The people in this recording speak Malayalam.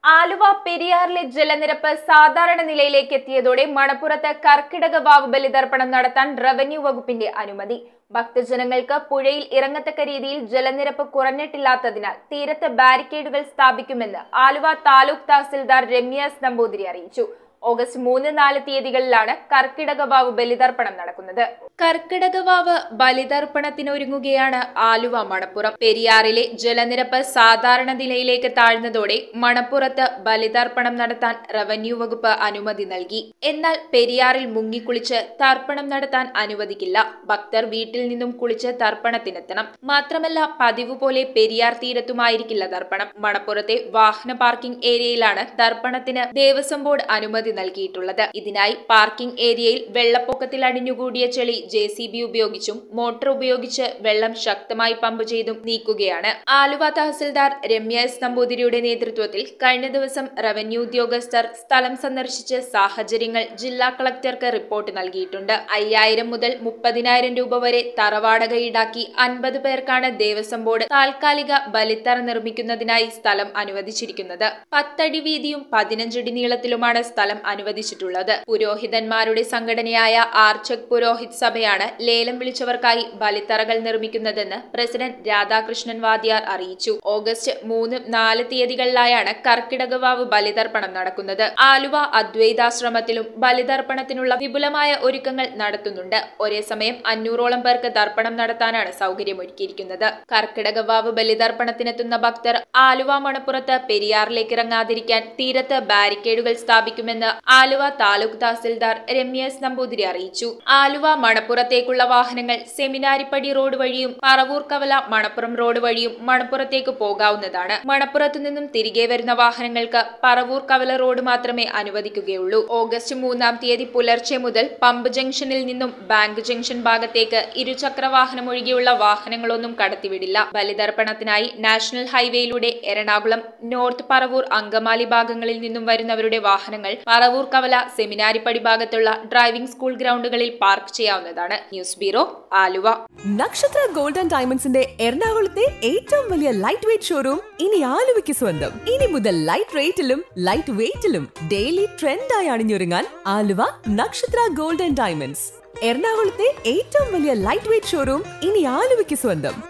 ആലുവ പെരിയാറിലെ ജലനിരപ്പ് സാധാരണ നിലയിലേക്ക് എത്തിയതോടെ മണപ്പുറത്ത് കർക്കിടക വാവ് ബലിതർപ്പണം നടത്താൻ റവന്യൂ വകുപ്പിന്റെ അനുമതി ഭക്തജനങ്ങൾക്ക് പുഴയിൽ ഇറങ്ങത്തക്ക രീതിയിൽ ജലനിരപ്പ് കുറഞ്ഞിട്ടില്ലാത്തതിനാൽ തീരത്ത് ബാരിക്കേഡുകൾ സ്ഥാപിക്കുമെന്ന് ആലുവ താലൂക്ക് തഹസിൽദാർ രമ്യ എസ് നമ്പൂതിരി അറിയിച്ചു ഓഗസ്റ്റ് മൂന്ന് നാല് തീയതികളിലാണ് കർക്കിടക വാവ് ബലിതർപ്പണം നടക്കുന്നത് കർക്കിടക വാവ് ബലിതർപ്പണത്തിനൊരുങ്ങുകയാണ് ആലുവ മണപ്പുറം പെരിയാറിലെ ജലനിരപ്പ് സാധാരണ നിലയിലേക്ക് താഴ്ന്നതോടെ മണപ്പുറത്ത് ബലിതർപ്പണം നടത്താൻ റവന്യൂ വകുപ്പ് അനുമതി നൽകി എന്നാൽ പെരിയാറിൽ മുങ്ങിക്കുളിച്ച് തർപ്പണം നടത്താൻ അനുവദിക്കില്ല ഭക്തർ വീട്ടിൽ നിന്നും കുളിച്ച് തർപ്പണത്തിനെത്തണം മാത്രമല്ല പതിവ് പോലെ പെരിയാർ തീരത്തുമായിരിക്കില്ല തർപ്പണം മണപ്പുറത്തെ വാഹന പാർക്കിംഗ് ഏരിയയിലാണ് തർപ്പണത്തിന് ദേവസ്വം ബോർഡ് അനുമതി നൽകിയിട്ടുള്ളത് ഇതിനായി പാർക്കിംഗ് ഏരിയയിൽ വെള്ളപ്പൊക്കത്തിൽ അടിഞ്ഞുകൂടിയ ചെളി ജെ സി ബി ഉപയോഗിച്ചും മോട്ടോർ ഉപയോഗിച്ച് വെള്ളം ശക്തമായി പമ്പ് ചെയ്തും നീക്കുകയാണ് ആലുവ തഹസിൽദാർ രമ്യ എസ് നമ്പൂതിരിയുടെ നേതൃത്വത്തിൽ കഴിഞ്ഞ ദിവസം റവന്യൂ ഉദ്യോഗസ്ഥർ സ്ഥലം സന്ദർശിച്ച് സാഹചര്യങ്ങൾ ജില്ലാ കളക്ടർക്ക് റിപ്പോർട്ട് നൽകിയിട്ടുണ്ട് അയ്യായിരം മുതൽ മുപ്പതിനായിരം രൂപ വരെ തറവാടക ഈടാക്കി അൻപത് പേർക്കാണ് ദേവസ്വം ബോർഡ് താൽക്കാലിക ബലിത്തറ നിർമ്മിക്കുന്നതിനായി സ്ഥലം അനുവദിച്ചിരിക്കുന്നത് പത്തടി വീതിയും പതിനഞ്ചടി നീളത്തിലുമാണ് സ്ഥലം അനുവദിച്ചിട്ടുള്ളത് പുരോഹിതന്മാരുടെ സംഘടനയായ ആർച്ചക് പുരോഹിത് സഭയാണ് ലേലം വിളിച്ചവർക്കായി ബലിത്തറകൾ നിർമ്മിക്കുന്നതെന്ന് പ്രസിഡന്റ് രാധാകൃഷ്ണൻ വാദ്യാർ അറിയിച്ചു ഓഗസ്റ്റ് മൂന്ന് നാല് തീയതികളിലായാണ് കർക്കിടകവാവ് ബലിതർപ്പണം നടക്കുന്നത് ആലുവ അദ്വൈതാശ്രമത്തിലും ബലിതർപ്പണത്തിനുള്ള വിപുലമായ ഒരുക്കങ്ങൾ നടത്തുന്നുണ്ട് ഒരേ സമയം അഞ്ഞൂറോളം പേർക്ക് തർപ്പണം നടത്താനാണ് സൗകര്യമൊരുക്കിയിരിക്കുന്നത് കർക്കിടകവാവ് ബലിതർപ്പണത്തിനെത്തുന്ന ഭക്തർ ആലുവ മണപ്പുറത്ത് പെരിയാറിലേക്ക് ഇറങ്ങാതിരിക്കാൻ തീരത്ത് ബാരിക്കേഡുകൾ സ്ഥാപിക്കുമെന്ന് ആലുവ താലൂക്ക് തഹസിൽദാർ രമ്യ എസ് നമ്പൂതിരി അറിയിച്ചു ആലുവ മണപ്പുറത്തേക്കുള്ള വാഹനങ്ങൾ സെമിനാരിപ്പടി റോഡ് വഴിയും പറവൂർ കവല മണപ്പുറം റോഡ് വഴിയും മണപ്പുറത്തേക്ക് പോകാവുന്നതാണ് മണപ്പുറത്തു നിന്നും തിരികെ വരുന്ന വാഹനങ്ങൾക്ക് പറവൂർ കവല റോഡ് മാത്രമേ അനുവദിക്കുകയുള്ളൂ ഓഗസ്റ്റ് മൂന്നാം തീയതി പുലർച്ചെ മുതൽ പമ്പ് ജംഗ്ഷനിൽ നിന്നും ബാങ്ക് ജംഗ്ഷൻ ഭാഗത്തേക്ക് ഇരുചക്ര വാഹനം ഒഴികെയുള്ള വാഹനങ്ങളൊന്നും കടത്തിവിടില്ല ബലിതർപ്പണത്തിനായി നാഷണൽ ഹൈവേയിലൂടെ എറണാകുളം നോർത്ത് പറവൂർ അങ്കമാലി ഭാഗങ്ങളിൽ നിന്നും വരുന്നവരുടെ വാഹനങ്ങൾ പറവൂർ കവല സെമിനാരിപ്പടി ഭാഗത്തുള്ള ഡ്രൈവിംഗ് സ്കൂൾ ഗ്രൗണ്ടുകളിൽ പാർക്ക് ചെയ്യാവുന്നതാണ് news bureau Aluva Nakshatra gold and ഡയമണ്ട്സിന്റെ എറണാകുളത്തെ ഏറ്റവും വലിയ ലൈറ്റ് വെയിറ്റ് ഷോറൂം ഇനി ആലുവയ്ക്ക് സ്വന്തം ഇനി മുതൽ ലൈറ്റ് റേറ്റിലും ലൈറ്റ് വെയിറ്റിലും ഡെയിലി ട്രെൻഡായി അണിഞ്ഞൊരുങ്ങാൻ Aluva Nakshatra gold and diamonds എറണാകുളത്തെ ഏറ്റവും വലിയ ലൈറ്റ് വെയിറ്റ് ഷോറൂം ഇനി ആലുവയ്ക്ക് സ്വന്തം